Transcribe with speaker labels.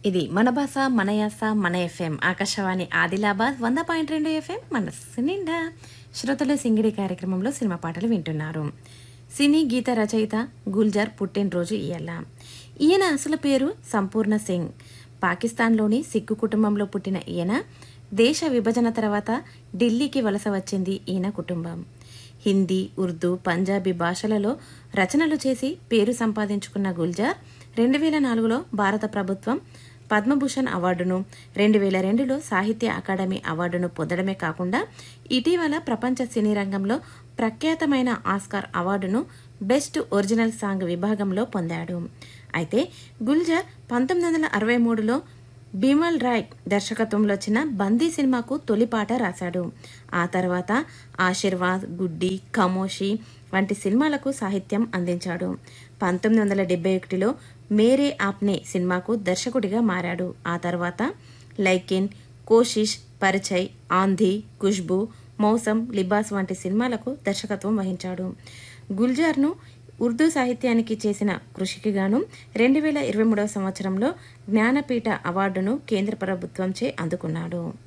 Speaker 1: ఇది మన భాష మన యాస మన ఎఫ్ఎం ఆకాశవాణి ఆదిలాబాద్ వంద పాయింట్ రెండు ఎఫ్ఎం మనస్సు నిండా శ్రోతలు సింగిడి కార్యక్రమంలో సినిమా పాటలు వింటున్నారు సినీ గీత రచయిత గుల్జార్ పుట్టినరోజు ఇయ్యాల ఈయన అసలు పేరు సంపూర్ణ సింగ్ పాకిస్తాన్లోని సిక్కు కుటుంబంలో పుట్టిన ఈయన దేశ విభజన తర్వాత ఢిల్లీకి వలస వచ్చింది ఈయన కుటుంబం హిందీ ఉర్దూ పంజాబీ భాషలలో రచనలు చేసి పేరు సంపాదించుకున్న గుల్జార్ రెండు వేల నాలుగులో భారత ప్రభుత్వం పద్మభూషణ్ అవార్డును రెండు వేల రెండులో సాహిత్య అకాడమీ అవార్డును పొందడమే కాకుండా ఇటీవల ప్రపంచ సినీ రంగంలో ప్రఖ్యాతమైన ఆస్కార్ అవార్డును బెస్ట్ ఒరిజినల్ సాంగ్ విభాగంలో పొందాడు అయితే గుల్జార్ పంతొమ్మిది వందల అరవై మూడులో బిమల్ రాయ్ దర్శకత్వంలో వచ్చిన బందీ సినిమాకు తొలి పాట రాశాడు ఆ తర్వాత ఆశీర్వాద్ గుడ్డి ఖమోషి వంటి సినిమాలకు సాహిత్యం అందించాడు పంతొమ్మిది వందల డెబ్బై ఒకటిలో మేరే ఆప్నే సినిమాకు దర్శకుడిగా మారాడు ఆ తర్వాత లైకిన్ కోషిష్ పరిచయ్ ఆంధీ ఖుష్బు మౌసం లిబాస్ వంటి సినిమాలకు దర్శకత్వం వహించాడు గుల్జార్ను ఉర్దూ సాహిత్యానికి చేసిన కృషికి గాను రెండు వేల ఇరవై మూడవ సంవత్సరంలో జ్ఞానపీఠ అవార్డును కేంద్ర ప్రభుత్వంచే అందుకున్నాడు